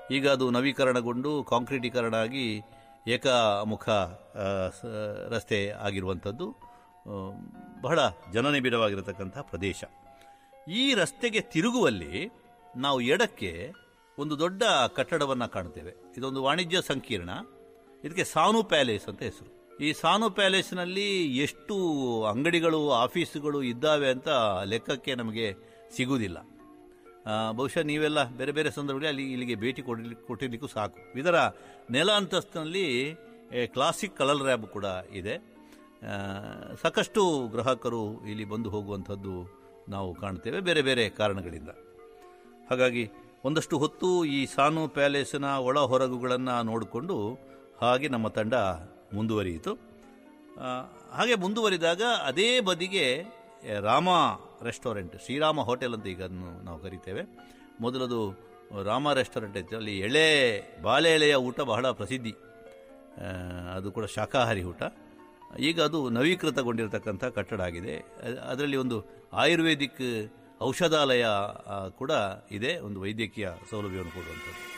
ಈಗ ಅದು ನವೀಕರಣಗೊಂಡು ಕಾಂಕ್ರೀಟೀಕರಣ ಆಗಿ ಏಕಮುಖ ಆ, ಸ- ರಸ್ತೆ ಆಗಿರುವಂಥದ್ದು ಆ, ಬಹಳ ಜನನಿಬಿಡವಾಗಿರತಕ್ಕಂಥ ಪ್ರದೇಶ ಈ ರಸ್ತೆಗೆ ತಿರುಗುವಲ್ಲಿ ನಾವು ಎಡಕ್ಕೆ ಒಂದು ದೊಡ್ಡ ಕಟ್ಟಡವನ್ನು ಕಾಣ್ತೇವೆ ಇದೊಂದು ವಾಣಿಜ್ಯ ಸಂಕೀರ್ಣ ಇದಕ್ಕೆ ಸಾನು ಪ್ಯಾಲೇಸ್ ಅಂತ ಹೆಸರು ಈ ಸಾನು ಪ್ಯಾಲೇಸ್ನಲ್ಲಿ ಎಷ್ಟು ಅಂಗಡಿಗಳು ಆಫೀಸುಗಳು ಇದ್ದಾವೆ ಅಂತ ಲೆಕ್ಕಕ್ಕೆ ನಮಗೆ ಸಿಗುವುದಿಲ್ಲ ಆ, ಬಹುಶಃ ನೀವೆಲ್ಲ ಬೇರೆ ಬೇರೆ ಸಂದರ್ಭದಲ್ಲಿ ಅಲ್ಲಿ ಇಲ್ಲಿಗೆ ಭೇಟಿ ಕೊಡಲಿ ಕೊಟ್ಟಿದ್ದಕ್ಕೂ ಸಾಕು ಇದರ ನೆಲ ಅಂತಸ್ತಿನಲ್ಲಿ ಎ, ಕ್ಲಾಸಿಕ್ ಕಲರ್ ರ್ಯಾಬ್ ಕೂಡ ಇದೆ ಆ, ಸಾಕಷ್ಟು ಗ್ರಾಹಕರು ಇಲ್ಲಿ ಬಂದು ಹೋಗುವಂಥದ್ದು ನಾವು ಕಾಣ್ತೇವೆ ಬೇರೆ ಬೇರೆ ಕಾರಣಗಳಿಂದ ಹಾಗಾಗಿ ಒಂದಷ್ಟು ಹೊತ್ತು ಈ ಸಾನು ಪ್ಯಾಲೇಸಿನ ಒಳ ಹೊರಗುಗಳನ್ನು ನೋಡಿಕೊಂಡು ಹಾಗೆ ನಮ್ಮ ತಂಡ ಮುಂದುವರಿಯಿತು ಆ, ಹಾಗೆ ಮುಂದುವರಿದಾಗ ಅದೇ ಬದಿಗೆ ಎ, ರಾಮ ರೆಸ್ಟೋರೆಂಟ್ ಶ್ರೀರಾಮ ಹೋಟೆಲ್ ಅಂತ ಈಗ ಅದನ್ನು ನಾವು ಕರಿತೇವೆ ಮೊದಲದು ರಾಮ ರೆಸ್ಟೋರೆಂಟ್ ಇತ್ತು ಅಲ್ಲಿ ಎಳೆ ಬಾಳೆ ಎಳೆಯ ಊಟ ಬಹಳ ಪ್ರಸಿದ್ಧಿ ಆ, ಅದು ಕೂಡ ಶಾಕಾಹಾರಿ ಊಟ ಈಗ ಅದು ನವೀಕೃತಗೊಂಡಿರತಕ್ಕಂಥ ಕಟ್ಟಡ ಆಗಿದೆ ಅ- ಅದರಲ್ಲಿ ಒಂದು ಆಯುರ್ವೇದಿಕ್ ಔಷಧಾಲಯ ಆ, ಕೂಡ ಇದೆ ಒಂದು ವೈದ್ಯಕೀಯ ಸೌಲಭ್ಯವನ್ನು ಕೊಡುವಂಥದ್ದು